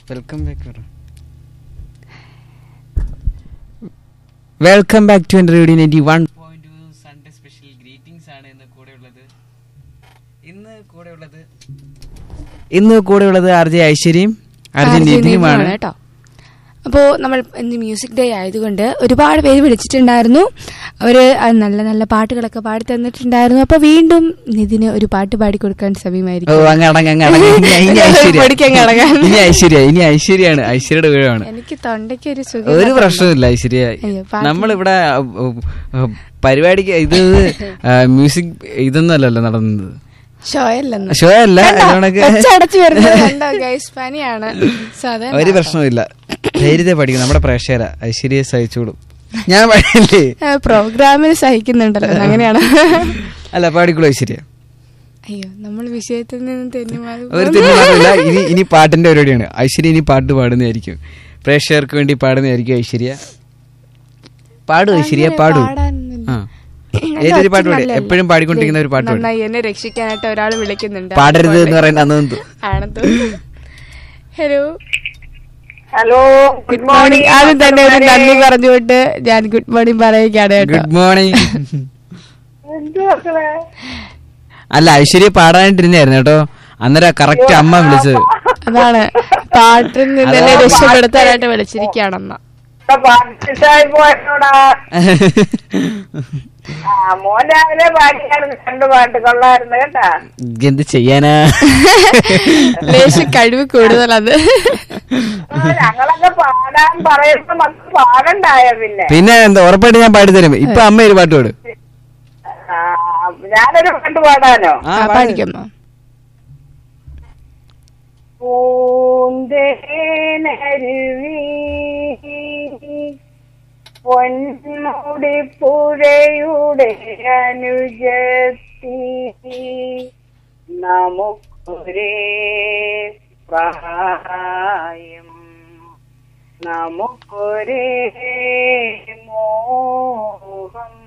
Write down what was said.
Welcome back welcome back to radio ninety one point Sunday special greetings ആണ് ഇന്ന് കൂടെ ഉള്ളത് ഇന്ന് കൂടെ ഉള്ളത് ഇന്ന് കൂടെ ഉള്ളത് ആർ ജെ ഐശ്വര്യയും ആർ ജെ നിധിയുമാണ് കേട്ടോ അപ്പോൾ നമ്മൾ ഇന്ന് മ്യൂസിക് ഡേ ആയതുകൊണ്ട് ഒരുപാട് പേര് വിളിച്ചിട്ടുണ്ടായിരുന്നു അവർ നല്ല നല്ല പാട്ടുകളൊക്കെ പാടി തന്നിട്ടുണ്ടായിരുന്നു അപ്പോൾ വീണ്ടും നിതിന് ഒരു പാട്ട് പാടി കൊടുക്കാൻ ഓ സമയമായിരിക്കും അങ്ങ് അടങ്ങ് അങ്ങ് അടങ്ങ്. ഇനി ഇനി ഐശ്വര്യ പഠിക്കാൻ അടങ്ങാൻ. ഇനി ഐശ്വര്യ ഇനി ഐശ്വര്യാണ് ഐശ്വര്യയുടെ വീഴാണ് എനിക്ക് തൊണ്ടയ്ക്ക് ഒരു സുഖം ഒരു ഇല്ലാത്തതുകൊണ്ട്. പ്രശ്നമില്ല ഐശ്വര്യ അയ്യോ, പാട്ട് നമ്മളിവിടെ അഹ്, അഹ്, പരിപാടിക്ക് ഇത് മ്യൂസിക് ഇതൊന്നും അല്ലല്ലോ നടന്നത് ഷോയല്ലെന്ന് ഷോ അല്ല കണ്ടോ? അതുകൊണ്ടൊക്കെ ഒച്ചടച്ച് വരുന്നത് കണ്ടോ ഗൈസ് പനിയാണ് So അതെന്താ? ഒരു പ്രശ്നമില്ല ധൈര്യത്തെ പഠിക്കും നമ്മുടെ പ്രേക്ഷകര ഐശ്വര്യ സഹിച്ചോളും ഞാൻ പാടില്ലേ ആ, പ്രോഗ്രാമിൽ സഹിക്കുന്നുണ്ടല്ലോ അങ്ങനെയാണ് അല്ല പാടിക്കോളൂ ഐശ്വര്യ അയ്യോ നമ്മൾ വിഷയത്തിൽ നിന്ന് തെന്നുമാറി ഒരു തെറ്റുമാറില്ല ഇനി ഇനി പാട്ടിന്റെ പരിപാടിയാണ് ഐശ്വര്യ ഇനി പാട്ട് പാടുന്നതായിരിക്കും പ്രേക്ഷകർക്ക് വേണ്ടി പാടുന്നതായിരിക്കും ഐശ്വര്യ പാടു ഐശ്വര്യ അങ്ങനെ പാടു പാടാനൊന്നുമില്ല. ആ എന്റെ ഏതൊരു ഒച്ച പാട്ട് പാടി നല്ലതല്ല. എപ്പോഴും പാടിക്കൊണ്ടിരിക്കുന്ന ഒരു പാട്ട് പാടി നന്നായി എന്നെ രക്ഷിക്കാനായിട്ട് ഒരാൾ വിളിക്കുന്നുണ്ട് പാടരുത് എന്ന് പറയുന്നത് അന്ന് ആണെന്ന് ഹലോ ഹലോ ഗുഡ് മോർണിംഗ് ആദ്യം തന്നെ ഒരു നന്ദി പറഞ്ഞുകൊണ്ട് ഞാൻ ഗുഡ് മോർണിംഗ് പറയുകയാണ് കേട്ടോ ഗുഡ് മോർണിംഗ് എന്ത് മക്കളെ അല്ല ഐശ്വര്യ പാടാനായിട്ടിരുന്നായിരുന്നു കേട്ടോ അന്നേരം കറക്റ്റ് അമ്മ വിളിച്ചത് അതാണ് പാട്ടിൽ നിന്ന് എന്നെ രക്ഷപ്പെടുത്താനായിട്ട് വിളിച്ചിരിക്കുകയാണെന്ന പാട്ടിട്ടായി പോയതോടാ ആ മോൻ രാവിലെ പാടിയായിരുന്നു രണ്ട് പാട്ട് കൊള്ളായിരുന്നു കേട്ടാ എന്ത് ചെയ്യാനാ ലേശ കഴിവ് കൂടുതലത് ആ, ഞങ്ങളൊക്കെ പാടാൻ പറയുമ്പോ മക്കൾ പാടണ്ടായ പിന്നെ പിന്നെ എന്താ ഉറപ്പായിട്ട് ഞാൻ പാടിത്തരും ഇപ്പൊ അമ്മ ഒരു പാട്ട് പാടും ആ, ഞാനൊരു പാട്ട് പാടാനോ ആ, പാടിക്കമ്മ പൂന്തേനരുവി പൊന്മുടിപ്പുഴയുടെ അനുജത്തി നമുക്കൊരേ പ്രായം നമുക്കൊരേ മോഹം